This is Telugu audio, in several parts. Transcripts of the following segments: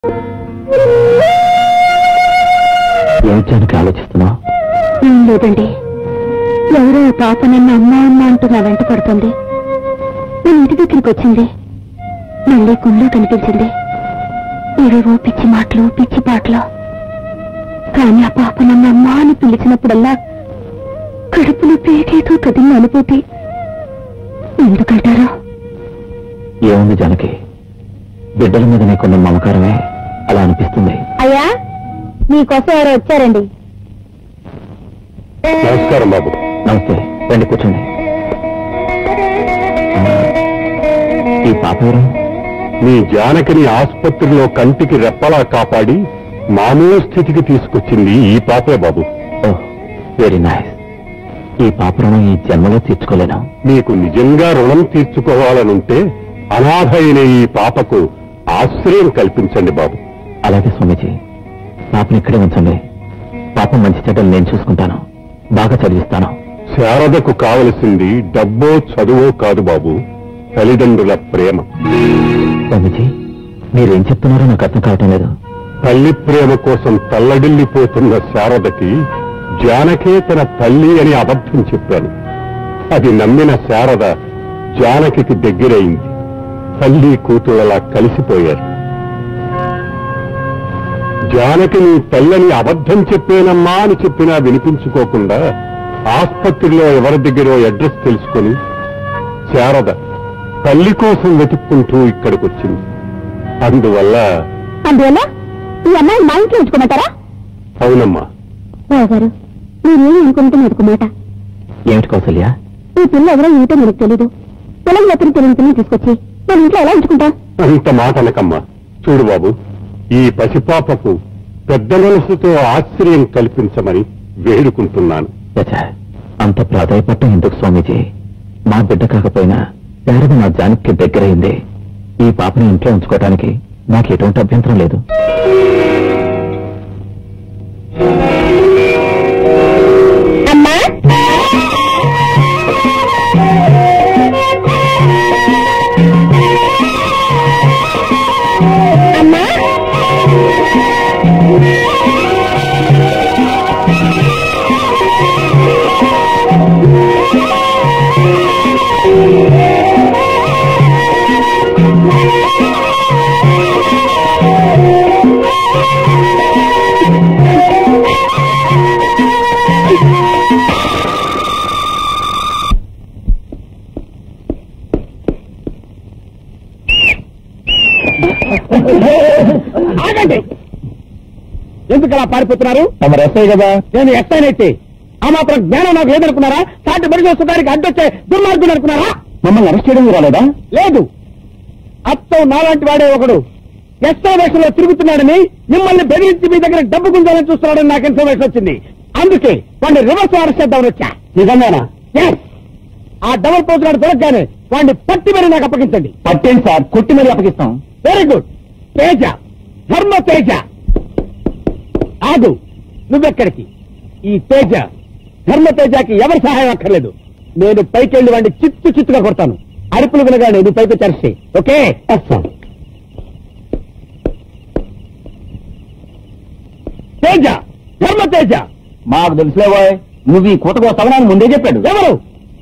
ఏమిటానికి ఆలోచిస్తున్నావు ఏం లేదండి ఎవరో ఓ పాప నన్ను అమ్మ అమ్మ అంటూ నా వెంట పడుతుంది నేను ఇంటి దగ్గరికి వచ్చింది మళ్ళీ గుళ్ళో కనిపించింది ఏవేవో పిచ్చి మాటలు పిచ్చి పాటలు కానీ ఆ పాప నన్ను అమ్మ అని పిలిచినప్పుడల్లా కడుపులో పేకేదో కదిలిన అనుభూతి ఎందుకంటారా ఏముంది జానకి బిడ్డల మీద నీకున్న మమకారమే అలా అనిపిస్తుంది అయ్యా మీకోసం ఎవరో వచ్చారండి నమస్కారం బాబు నమస్తే రండి కూర్చోండి ఆ, ఈ పాప ఎవరు మీ జానకిని ఆసుపత్రిలో కంటికి రెప్పలా కాపాడి మామూలు స్థితికి తీసుకొచ్చింది ఈ పాపే బాబు ఓ వెరీ నైస్ ఈ పాప రుణం ఈ జన్మలో తీర్చుకోలేను మీకు నిజంగా రుణం తీర్చుకోవాలనుంటే అనాథ అయిన ఈ పాపకు ఆశ్రయం కల్పించండి బాబు అలాగే స్వామీజీ పాపని ఇక్కడే ఉంచండి పాప మంచి చెడ్డలు నేను చూసుకుంటాను బాగా చదివిస్తాను శారదకు కావలసింది డబ్బో చదువో కాదు బాబు తల్లిదండ్రుల ప్రేమ స్వామీజీ మీరేం చెప్తున్నారో నాకు అర్థం కావటం లేదు తల్లి ప్రేమ కోసం తల్లడిల్లిపోతున్న శారదకి జానకే తన తల్లి అని అబద్ధం చెప్పాను అది నమ్మిన శారద జానకి దగ్గరైంది తల్లి కూతురలా కలిసిపోయారు జానకి నీ తల్లని అబద్ధం చెప్పేనమ్మా అని చెప్పినా వినిపించుకోకుండా ఆస్పత్రిలో ఎవరి దగ్గరో అడ్రస్ తెలుసుకొని శారద తల్లి కోసం వెతుక్కుంటూ ఇక్కడికొచ్చింది అందువల్ల అందువల్ల ఈ అమ్మాయి మా ఇంట్లో ఉంచుకోమంటారా అవునమ్మా బావ గారు మీరేం అనుకుంటే నాకు మాట ఏమిటి కౌసల్య ఈ పిల్ల ఎవరో ఏమిటో మనకు తెలీదు పొలం ఎక్కడికి తెలియని పిల్లలు తీసుకొచ్చి మన ఇంట్లో ఎలా ఉంచుకుంటాం అంత మాట అనకమ్మా చూడు బాబు ఈ పసిపాపకు పెద్ద మనసుతో ఆశ్రయం కల్పించమని వేడుకుంటున్నాను చచ్చా అంత ప్రాధాయపట్టం ఎందుకు స్వామీజీ మా బిడ్డ కాకపోయినా శారద నా జానకి దగ్గరైంది ఈ పాపని ఇంట్లో ఉంచుకోవటానికి నాకు ఎటువంటి అభ్యంతరం లేదు అమ్మా అమ్మా ఆగండి ఎందుకు అలా పారిపోతున్నారు తమరు ఎస్ఐ కదా నేను ఎస్ఐనైతే ఆ మాత్రం జ్ఞానం నాకు లేదనుకున్నారా సాటి బడి చూసుకోవడానికి అడ్డొచ్చే దుర్మార్గుడు అనుకున్నారా మమ్మల్ని అరెస్ట్ చేయడం రాలేదా లేదు అత్తం నాలాంటి వాడే ఒకడు ఎస్ఐ వేషంలో తిరుగుతున్నాడని మిమ్మల్ని బెదిరించి మీ దగ్గర డబ్బు గుంజాలని చూస్తున్నాడని నాకు ఇన్ఫర్మేషన్ వచ్చింది అందుకే వాడిని రివర్స్ అరెస్ట్ చేద్దామని వచ్చా నిజంగానా Yes. ఆ డబల్ పోస్ట్ గారు దొరకగానే వాడిని పట్టి మరి నాకు అప్పగించండి పట్టేంటి సార్ కొట్టి మరీ అప్పగిస్తాం వెరీ గుడ్ తేజ ధర్మ తేజ ఆగు నువ్వెక్కడికి ఈ తేజ ధర్మ తేజకి ఎవరి సహాయం అక్కర్లేదు నేను పైకెళ్ళి వాడిని చిత్తు చిత్తుగా కొడతాను అరుపులు వినగానే నువ్వు పైకి చరిస్తే ఓకే తేజ ధర్మ తేజ మాకు తెలుసులేవో నువ్వు ఈ కూతకు వస్తావని ముందే చెప్పాడు ఎవరు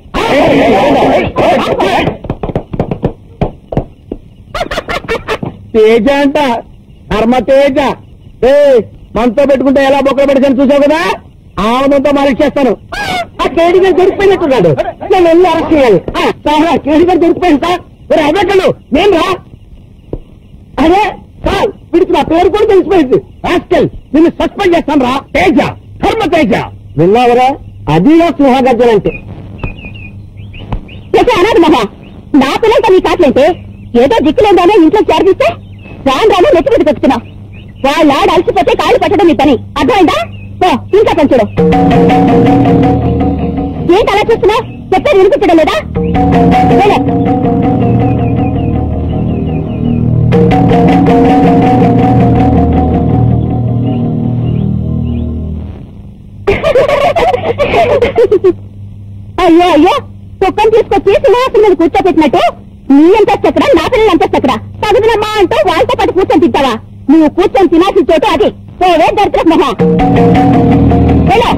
తేజ అంట ధర్మ తేజ ఏ మనతో పెట్టుకుంటే ఎలా బొక్కలు పెడతాను చూసావు కదా ఆమెతో మనకి చేస్తాను ఆ కేడి గారు దొరికిపోయినట్టున్నాడు నేను వెళ్ళి అరెస్ట్ చేయాలి ఆ, సార్ కేడి గారు దొరికిపోయింది సార్ మరి అదెక్కలు నేను రా అదే సార్ వీడికి నా పేరు కూడా తెలిసిపోయింది రాస్కెల్ నిన్ను సస్పెండ్ చేస్తాను రా తేజ ధర్మ తేజ విన్నావరా అదిగా స్నేహగర్జన అంటే చేసే అనాథ మహా నా పిల్లలతో నీ కాట్లయితే ఏదో దిక్కులేదానే ఇంట్లో చేరదీస్తే రాను రాను నెత్తి మీద పెట్టుకున్నావు వాళ్ళ ఆడ అలసిపోతే కాళ్ళు పెట్టడం నీ పని అర్థమైందా పో, ఇంకా కొంచెడు ఏంటి అలా చూస్తున్నావు చెప్పేది వినిపించడం లేదా వెళ్ళే. అయ్యో అయ్యో కుక్కను తీసుకొచ్చి సింహాసనం మీద కూర్చోబెట్టినట్టు నీ ఎంత చక్ర నా పిల్లలు ఎంత చక్ర తగుదనమ్మా అంటూ వాళ్ళతో పాటు కూర్చొని తింటావా నువ్వు కూర్చొని తినాల్సిన చోటు అది పోవే దరిద్ర మహా వెళ్ళు.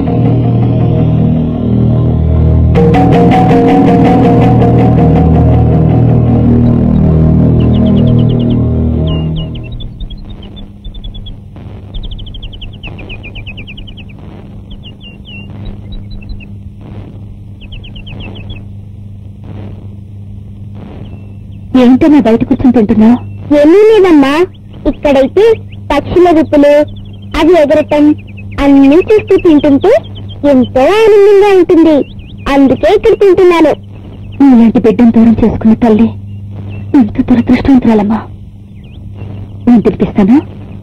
ఏంటో నా బయట కూర్చొని తింటున్నావు ఏమీ లేదమ్మా ఇక్కడైతే పక్షుల గుప్పులు అవి ఎగరటం అన్ని చూస్తూ తింటుంటే ఎంతో ఆనందంగా ఉంటుంది అందుకే ఇక్కడ తింటున్నాను నీలాంటి బిడ్డను దూరం చేసుకున్న తల్లి ఎంత దురదృష్టవంతురాలమ్మా నేను తినిపిస్తాను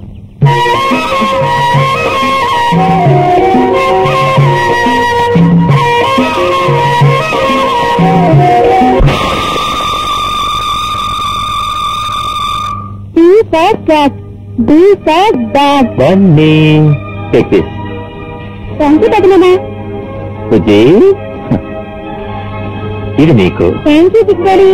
B for cat B for dog Bunny take this thank you పెద్దమా బుజ్జి ఇది నీకు థ్యాంక్ యూ బిగ్గాడి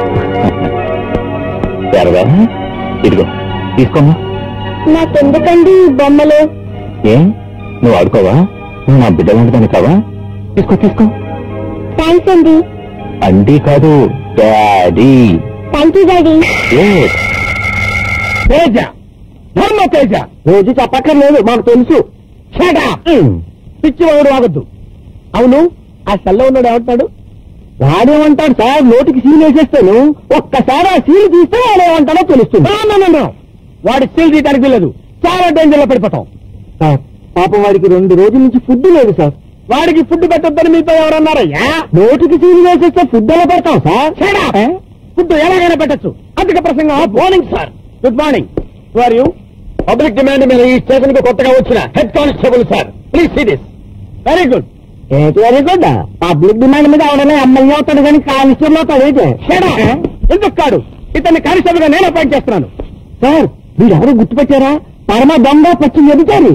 శారదా ఇదిగో తీసుకోమ్మా నాకెందుకండి ఈ బొమ్మలు ఏ నువ్వు ఆడుకోవా నువ్వు నా బిడ్డ లాంటిదాన్ని కావా తీసుకో తీసుకో థ్యాంక్స్ అండి అండి కాదు daddy thank you daddy Yes. Teja Dharma Teja రోజు చెప్పక్కర్లేదు మాకు తెలుసు షటా పిచ్చి వాడు ఆగద్దు అవును ఆ సెల్లో ఉన్నాడు ఏమంటాడు వాడేమంటాడు సార్ నోటికి సీల్ వేసేస్తాను ఒక్కసారి ఆ సీల్ తీస్తే వాడు ఏమంటాడో తెలుస్తుంది వాడి సీల్ తీయడానికి వీలదు చాలా డేంజర్ లో పడిపోతాం సార్ పాపం వాడికి రెండు రోజుల నుంచి ఫుడ్ లేదు సార్ వాడికి ఫుడ్ పెట్టొద్దని మీతో ఎవరన్నారయ్యా నోటికి సీల్ వేసేస్తే ఫుడ్ ఎలా పెడతాం సార్ ఫుడ్ ఎలాగైనా పెట్టచ్చు అధిక ప్రసంగం morning sir good morning are you public demand మీద ఈ స్టేషన్ కు కొత్తగా వచ్చిన head constable sir please see this very good ఏంటి వెరీ గుడ్ పబ్లిక్ డిమాండ్ మీద ఎవడైనా ఎమ్మెల్యే అవుతాడు కానీ కానిస్టేబుల్ అవుతాడు ఏంటి ఎందుకు కాడు ఇతన్ని కానిస్టేబుల్ గా నేను అపాయింట్ చేస్తున్నాను సార్ మీరు ఎవరు గుర్తుపెట్టారా పరమ దొంగ పచ్చి ఎదుటారు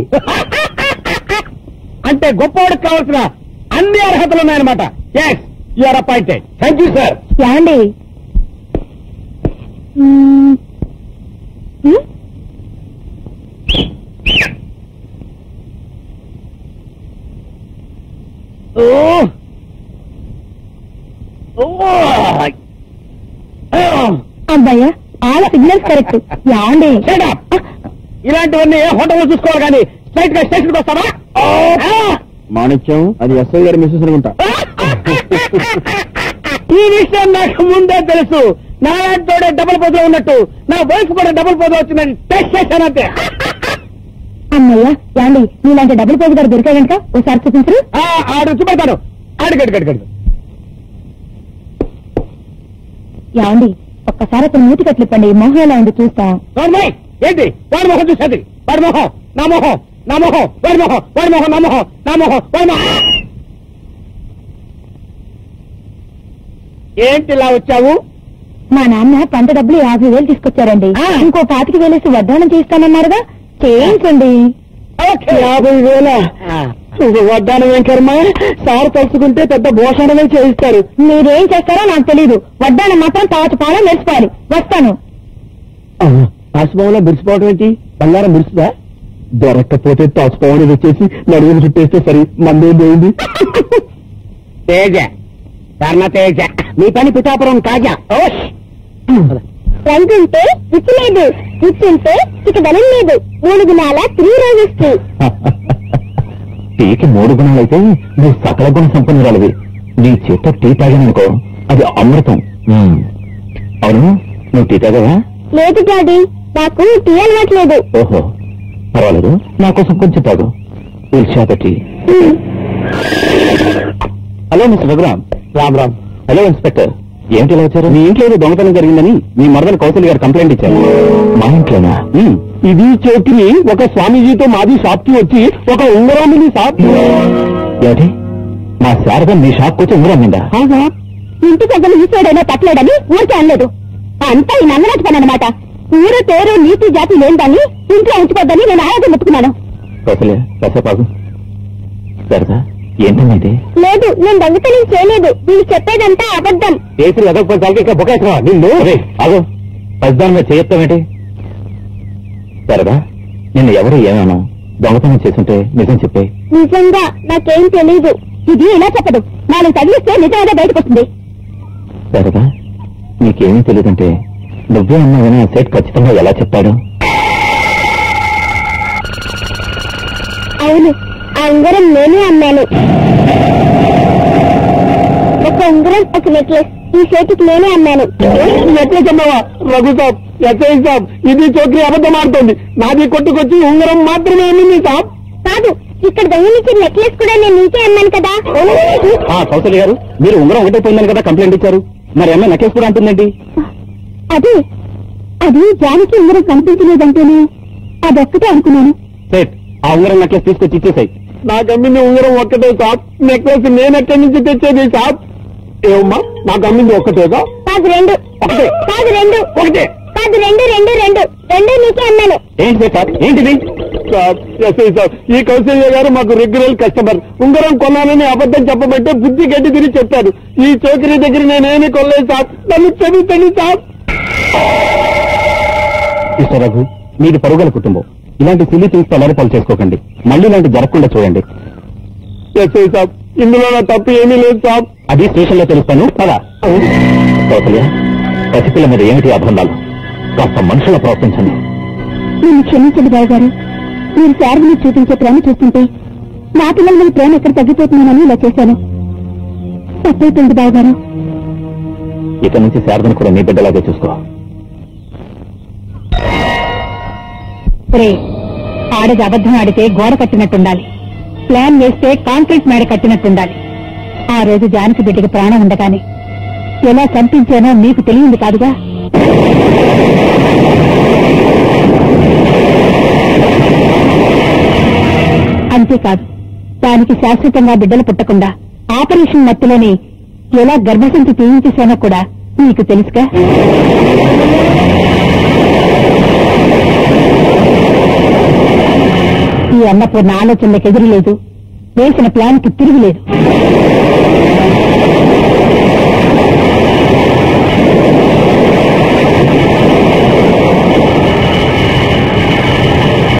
అంటే గొప్పవాడికి కావాల్సిన అన్ని అర్హతలు ఉన్నాయన్నమాట yes you're appointed thank you sir యాండి మ్మ్. మ్మ్? అబ్బాయ్యా ఆల సిగ్నల్స్ కరెక్ట్ యాండి ఇలాంటివన్నీ ఏ హోటల్లో చూసుకోవాలి కానీ స్ట్రైట్ గా స్టేషన్ కి వస్తావా మాణిక్యం అది ఎస్ఐ గారి మిస్సెస్ అనుకుంటా ఈ విషయం నాకు ముందే తెలుసు నాలాంటోడే డబుల్ పోతూ ఉన్నట్టు నా వైఫ్ కూడా డబుల్ పోతూ వచ్చిందని టెస్ట్ చేశానంతే అమ్మయ్య యాండి నీలాంటి డబుల్ పేజ్ గారు దొరికాయి కనుక ఒకసారి చూపించరు ఆ, ఆడు చూపెడతాను అడిగడు గడి గడి యాండి ఒక్కసారి అతను మూతి కట్లిప్పండి మొహం ఎలా ఉంది చూస్తాం నార్మల్ ఏంటి వాడి మొహం చూసేది వాడి మొహం నా మొహం నా మొహం వాడి మొహం వాడి మొహం నా మొహం నా మొహం వాడి మొహం ఏంటి ఇలా వచ్చావు మా నాన్న పంట డబ్బులు యాభై వేలు తీసుకొచ్చారండి ఆ. ఇంకో పాతికి వేలేసి వడ్డాణం చేస్తానన్నారుగా చేయించండి యాభై వేల వడ్డానం ఏం కర్మ సార్ తలుచుకుంటే పెద్ద భూషణమే చేయిస్తారు మీరేం చేస్తారో నాకు తెలియదు వడ్డాణం మాత్రం తాచు పాల మెరిసిపోవాలి వస్తాను ఆశభావంలో బిడిచిపోవడం ఏంటి బంగారం బిడుచుదా దొరక్కపోతే తాచుకోవడం వచ్చేసి నడువులు చుట్టేస్తే సరి మందే పోయింది తేజ కర్ణ తేజ మీ పని పిఠాపురం కాజా ఓష్ రంగు ఉంటే రుచి లేదు రుచి ఉంటే ఇక బలం లేదు మూడు గుణాల త్రీ రోజెస్ టీ టీకి మూడు గుణాలైతే నువ్వు సకల గుణ సంపన్నురాలివి నీ చేత టీ తాగాననుకో అది అమృతం మ్మ్. అవును నువ్వు టీ తాగావా లేదు డాడీ నాకు టీ అలవాట్లేదు ఓహో పర్వాలేదు నా కోసం కొంచెం తాగు ఇల్షాద tea hello mister Raghuram Ram Ram hello inspector ఏంటి ఇలా వచ్చారు మీ ఇంట్లో ఏదో దొంగతనం జరిగిందని మీ మరదలు కౌశల్ గారు కంప్లైంట్ ఇచ్చారు మా ఇంట్లోనా ఉమ్, ఇది చోటిని ఒక స్వామీజీతో మాది షాప్ కి వచ్చి ఒక ఉంగరామిని షాప్ ఏంటి మా శారద మీ షాప్ వచ్చి ఉంగరమ్మిందా ఇంటి పెద్దలు ఈశ్వరుడైనా తప్పలేడని ఊరికే అనలేదు అంతా ఈ నంగరాజు పని అనమాట ఊరు పేరు నీతి జాతి లేని ఇంట్లో ఉంచుకోద్దని నేను ఆయాసం ముట్టుకున్నాను కౌశల్య కాసేపాగు శారదా ఏంటమ్మా ఇది లేదు నేను దొంగతనం చేయలేదు మీరు చెప్పేదంతా అబద్ధం చేతులు ఎదగకపోతే ఇంకా బొకేసరా నిన్ను అదే అగో పసిదాని మీద చేయొత్తామేంటి సరదా నిన్ను ఎవరు ఏమేమో దొంగతనం చేస్తుంటే నిజం చెప్పే నిజంగా నాకేం తెలీదు ఇది ఇలా చెప్పదు నాలుగు తగిలిస్తే నిజంగా బయటకు వస్తుంది సరదా నీకేమీ తెలియదంటే నువ్వే అన్నావని ఆ సేట్ ఖచ్చితంగా ఎలా చెప్తాడు అవును ఆ ఉంగరం నేనే అమ్మాను ఒక ఉంగరం ఒక నెక్లెస్ ఈ చేతికి నేనే అమ్మాను నెక్లెస్ అమ్మవా రఘు సాబ్ ఎస్ఐ సాబ్ ఇది చోకరి అబద్ధం ఆడుతోంది నాది కొట్టుకొచ్చి ఉంగరం మాత్రమే అమ్మింది సాబ్ కాదు ఇక్కడ దొంగిలించిన నెక్లెస్ కూడా నేను నీకే అమ్మాను కదా ఆ కౌశల్య గారు మీరు ఉంగరం ఒకటే పోయిందని కదా కంప్లైంట్ ఇచ్చారు మరి అమ్మాయి నకేస్ కూడా అంటుందండి అది అది జానికి ఉంగరం కనిపించలేదంటేనే అదొక్కటే అనుకున్నాను సేట్ ఆ ఉంగరం నకేస్ తీసుకొచ్చి ఇచ్చేసాయి నాకు అమ్మింది ఉంగరం ఒక్కటే సాబ్ నెక్లెస్ నేను ఎక్కడి నుంచి తెచ్చేది సాబ్ ఏమమ్మా నాకు అమ్మింది ఒక్కటేగా కాదు రెండు ఒకటే. కాదు రెండు ఒకటే కాదు రెండు రెండు రెండు రెండు నీకే అమ్మాను ఏంటి సార్ ఏంటిది సాబ్ ఎస్ఐ సాబ్ ఈ కౌశల్య గారు మాకు రెగ్యులర్ కస్టమర్ ఉంగరం కొన్నానని అబద్ధం చెప్పబట్టే బుద్ధి గడ్డి తిరిగి చెప్పారు ఈ చోకరి దగ్గర నేనేమి కొనలేదు సాబ్ నన్ను క్షమించండి సాబ్ మిస్టర్ రఘు మీది పరుగుల కుటుంబం ఇలాంటి సిల్లి థింగ్స్ తలరిపాలు చేసుకోకండి మళ్ళీ ఇలాంటి జరగకుండా చూడండి ఎస్ఐ సాబ్ ఇందులో నా తప్పు ఏమీ లేదు సాబ్ అది స్టేషన్ లో తెలుస్తాను పదా కౌశల్య పసిపిల్ల మీద ఏమిటి అబంధాలు కాస్త మనుషుల ప్రవర్తించండి నన్ను క్షమించండి బాబు గారు మీరు శారద మీద చూపించే ప్రేమ చూస్తుంటే నా పిల్లల మీద ప్రేమ ఎక్కడ తగ్గిపోతున్నానని ఇలా చేశాను తప్పైపోయింది బాబు గారు ఇక నుంచి శారదను కూడా నీ బిడ్డలాగే చూసుకో రే ఆడది అబద్ధం ఆడితే గోడ కట్టినట్టుండాలి ప్లాన్ వేస్తే కాంక్రీట్ మేడ కట్టినట్టుండాలి ఆ రోజు జానకి బిడ్డకి ప్రాణం ఉండగానే ఎలా చంపించానో మీకు తెలియంది కాదుగా అంతేకాదు దానికి శాశ్వతంగా బిడ్డలు పుట్టకుండా ఆపరేషన్ మత్తులోనే ఎలా గర్భసంచి తీయించేశానో కూడా మీకు తెలుసుగా ఈ అన్నపూర్ణ ఆలోచనలకు ఎదురు లేదు వేసిన ప్లాన్ కి తిరిగి లేదు